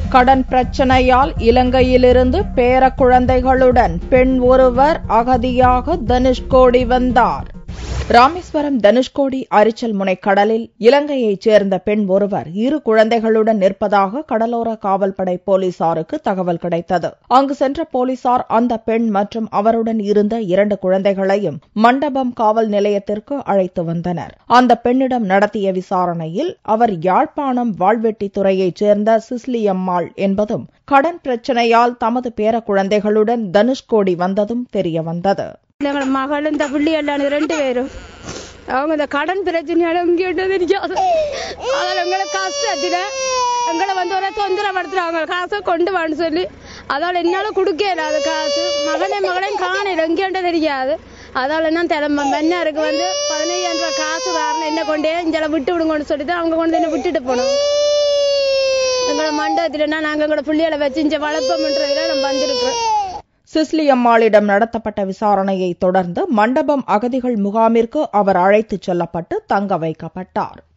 கடன் பிரச்சனையால் இலங்கையிலிருந்து பேர குழந்தைகளுடன் பெண் ஒருவர் அகதியாக தனுஷ்கோடி வந்தார் ராமேஸ்வரம் தனுஷ்கோடி அரிச்சல் முனை கடலில் இலங்கையைச் சேர்ந்த பெண் ஒருவர் இரு குழந்தைகளுடன் நிற்பதாக கடலோர காவல்படை போலீசாருக்கு தகவல் கிடைத்தது அங்கு சென்ற போலீசார் அந்த பெண் மற்றும் அவருடன் இருந்த இரண்டு குழந்தைகளையும் மண்டபம் காவல் நிலையத்திற்கு அழைத்து வந்தனர் அந்த பெண்ணிடம் நடத்திய விசாரணையில் அவர் யாழ்ப்பாணம் வாழ்வெட்டித்துறையைச் சேர்ந்த சிஸ்லியம்மாள் என்பதும் கடன் பிரச்சனையால் தமது பேர குழந்தைகளுடன் தனுஷ்கோடி வந்ததும் தெரியவந்தது எங்களோட மகள் இந்த பிள்ளை எல்லாம் ரெண்டு பேரும் அவங்க இந்த கடன் பிரச்சனையால இங்கிட்ட தெரியாது அதில் எங்களை கஷ்டத்தில் எங்களை வந்து ஒரு தொந்தரப்படுத்துறாங்க காசை கொண்டு வான்னு சொல்லி அதால் என்னால கொடுக்க இல்லாத காசு மகனே மகளையும் காணல எங்கேண்ட தெரியாது அதால் என்ன திளம்ப மன்னாருக்கு வந்து பதினையாயிரம் ரூபாய் காசு வரணும் என்ன கொண்டே இங்கே விட்டு விடுங்கன்னு சொல்லி தான் அவங்க கொண்டு என்ன விட்டுட்டு போனோம் எங்களோட மண்டபத்தில்னா நாங்கள் எங்களோட பிள்ளைகளை வச்சு இங்கே வளர்ப்போம்ன்றதுல நம்ம வந்திருக்கிறோம் சிஸ்லி அம்மாளிடம் நடத்தப்பட்ட விசாரணையை தொடர்ந்து மண்டபம் அகதிகள் முகாமிற்கு அவர் அழைத்துச் செல்லப்பட்டு தங்க வைக்கப்பட்டார்